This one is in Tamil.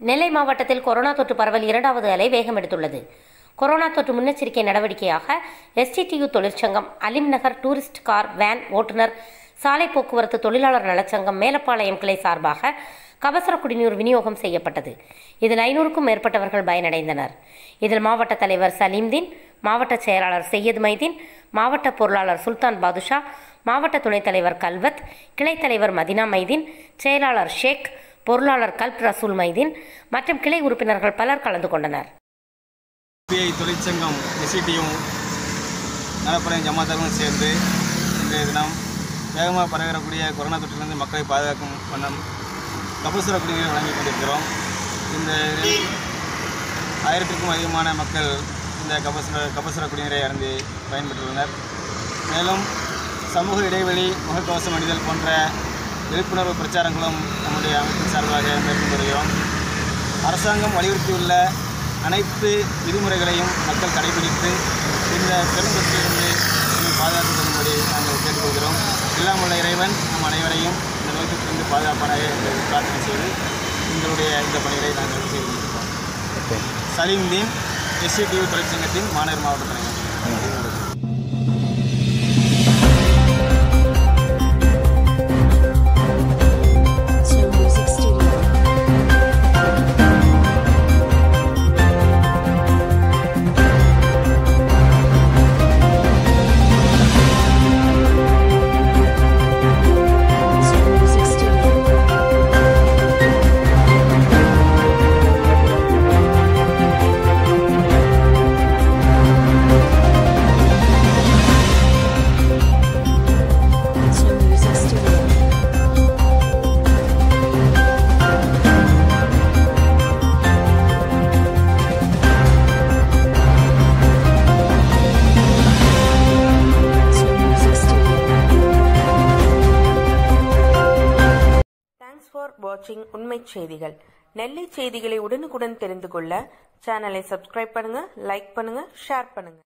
நெல்லை மாவட்டத்தில் கொரோனா தொற்று பரவல் இரண்டாவது அலை வேகம் எடுத்துள்ளது கொரோனா தொற்று முன்னெச்சரிக்கை நடவடிக்கையாக எஸ்டிடியு தொழிற்சங்கம் Alim Nagar tourist car van ஓட்டுநர் சாலை போக்குவரத்து தொழிலாளர் நலச்சங்கம் மேலப்பாளையம் கிளை சார்பாக கபசுர குடிநீர் விநியோகம் செய்யப்பட்டது இதில் ஐநூறுக்கும் மேற்பட்டவர்கள் பயனடைந்தனர் இதில் மாவட்ட தலைவர் சலீம்தீன் மாவட்ட செயலாளர் செய்யது மைதீன் மாவட்ட பொருளாளர் சுல்தான் பாதுஷா மாவட்ட துணைத் தலைவர் கல்வத் கிளைத் தலைவர் மதினா மைதீன் செயலாளர் ஷேக் பொருளாளர் கல்ப் ரசூல் மைதீன் மற்றும் கிளை உறுப்பினர்கள் பலர் கலந்து கொண்டனர் சிபிஐ தொழிற்சங்கம் எஸ்சிடியும் நலப்படையும் ஜமாத்தாரும் சேர்ந்து இன்றைய தினம் வேகமாக பரவக்கூடிய கொரோனா தொற்றிலிருந்து மக்களை பாதுகாக்கும் வண்ணம் கபசுர குடிநீரை வழங்கி கொண்டிருக்கிறோம் இந்த இதில் ஆயிரத்திற்கும் அதிகமான மக்கள் இந்த கபசுர கபசுர குடிநீரை அருந்தி பயன்பெற்றுள்ளனர் மேலும் சமூக இடைவெளி முகக்கவசம் அணிதல் போன்ற விழிப்புணர்வு பிரச்சாரங்களும் நம்முடைய அமைப்பின் சார்பாக மேற்கொண்டு வருகிறோம் அரசாங்கம் வலியுறுத்தியுள்ள அனைத்து விதிமுறைகளையும் மக்கள் கடைபிடித்து இந்த பெருந்தொற்றிலிருந்து நம்மை பாதுகாத்துக் கொள்ளும்படி நாங்கள் கேட்டுக்கொள்கிறோம் எல்லாம் உள்ள இறைவன் நம் அனைவரையும் இந்த நோய் தொற்றிலிருந்து பாதுகாப்பானாக என்று பிரார்த்தனை செய்து எங்களுடைய இந்த பணிகளை நாங்கள் செய்து கொண்டிருக்கிறோம் சலீம்தீன் எஸ்சிடிவி தொழிற்சங்கத்தின் மாநகர் மாவட்ட தலைவர் Slow Music Studio. Slow Music Studio. Slow Music Studio. Slow Music Studio. Thanks for வாட்சிங் உண்மை செய்திகள் நெல்லை செய்திகளை உடனுக்குடன் தெரிந்து கொள்ள சேனலை சப்ஸ்கிரைப் பண்ணுங்க லைக் பண்ணுங்க ஷேர் பண்ணுங்க